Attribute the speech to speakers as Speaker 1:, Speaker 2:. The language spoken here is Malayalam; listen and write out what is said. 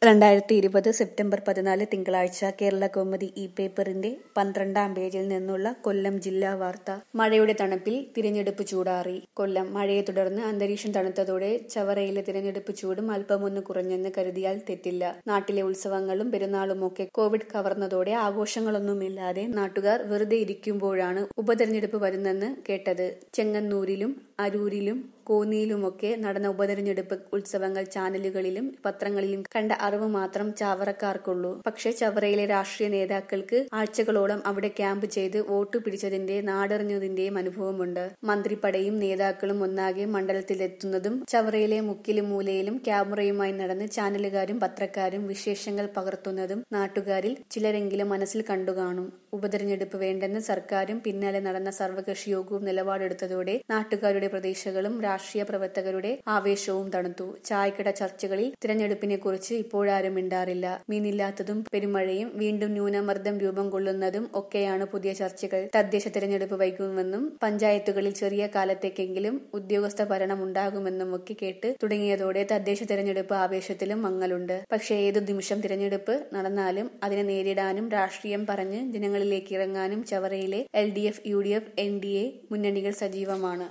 Speaker 1: രണ്ടായിരത്തി ഇരുപത് സെപ്റ്റംബർ പതിനാല് തിങ്കളാഴ്ച കേരള കൗമുദി ഇ പേപ്പറിന്റെ പന്ത്രണ്ടാം പേജിൽ നിന്നുള്ള കൊല്ലം ജില്ലാ വാർത്ത മഴയുടെ തണുപ്പിൽ തിരഞ്ഞെടുപ്പ് ചൂടാറി കൊല്ലം മഴയെ തുടർന്ന് അന്തരീക്ഷം തണുത്തതോടെ ചവറയിലെ തിരഞ്ഞെടുപ്പ് ചൂടും അല്പമൊന്ന് കുറഞ്ഞെന്ന് കരുതിയാൽ തെറ്റില്ല നാട്ടിലെ ഉത്സവങ്ങളും പെരുന്നാളുമൊക്കെ കോവിഡ് കവർന്നതോടെ ആഘോഷങ്ങളൊന്നുമില്ലാതെ നാട്ടുകാർ വെറുതെ ഇരിക്കുമ്പോഴാണ് ഉപതെരഞ്ഞെടുപ്പ് വരുന്നെന്ന് കേട്ടത് ചെങ്ങന്നൂരിലും അരൂരിലും കോന്നിയിലുമൊക്കെ നടന്ന ഉപതെരഞ്ഞെടുപ്പ് ഉത്സവങ്ങൾ ചാനലുകളിലും പത്രങ്ങളിലും കണ്ട അറിവ് മാത്രം ചാവറക്കാർക്കുള്ളൂ പക്ഷെ ചവറയിലെ രാഷ്ട്രീയ നേതാക്കൾക്ക് ആഴ്ചകളോളം അവിടെ ക്യാമ്പ് ചെയ്ത് വോട്ട് പിടിച്ചതിന്റെ നാടറിഞ്ഞതിന്റെയും അനുഭവമുണ്ട് മന്ത്രിപ്പടയും നേതാക്കളും ഒന്നാകെ മണ്ഡലത്തിലെത്തുന്നതും ചവറയിലെ മുക്കിലും മൂലയിലും ക്യാമറയുമായി നടന്ന് ചാനലുകാരും പത്രക്കാരും വിശേഷങ്ങൾ പകർത്തുന്നതും നാട്ടുകാരിൽ ചിലരെങ്കിലും മനസ്സിൽ കണ്ടുകാണും ഉപതെരഞ്ഞെടുപ്പ് വേണ്ടെന്ന് സർക്കാരും പിന്നാലെ നടന്ന സർവകക്ഷി യോഗവും നിലപാടെടുത്തതോടെ നാട്ടുകാരുടെ പ്രതീക്ഷകളും രാഷ്ട്രീയ പ്രവർത്തകരുടെ ആവേശവും തണുത്തു ചായക്കട ചർച്ചകളിൽ തിരഞ്ഞെടുപ്പിനെ കുറിച്ച് ഇപ്പോഴാരും മിണ്ടാറില്ല മീനില്ലാത്തതും പെരുമഴയും വീണ്ടും ന്യൂനമർദ്ദം രൂപം കൊള്ളുന്നതും ഒക്കെയാണ് പുതിയ ചർച്ചകൾ തദ്ദേശ തിരഞ്ഞെടുപ്പ് വൈകുമെന്നും പഞ്ചായത്തുകളിൽ ചെറിയ കാലത്തേക്കെങ്കിലും ഉദ്യോഗസ്ഥ ഭരണം ഉണ്ടാകുമെന്നും ഒക്കെ കേട്ട് തുടങ്ങിയതോടെ തദ്ദേശ തിരഞ്ഞെടുപ്പ് ആവേശത്തിലും മങ്ങലുണ്ട് പക്ഷേ ഏതു നിമിഷം തിരഞ്ഞെടുപ്പ് നടന്നാലും അതിനെ നേരിടാനും രാഷ്ട്രീയം പറഞ്ഞ് ജനങ്ങളിലേക്ക് ഇറങ്ങാനും ചവറയിലെ L D F U D F N D A മുന്നണികൾ സജീവമാണ്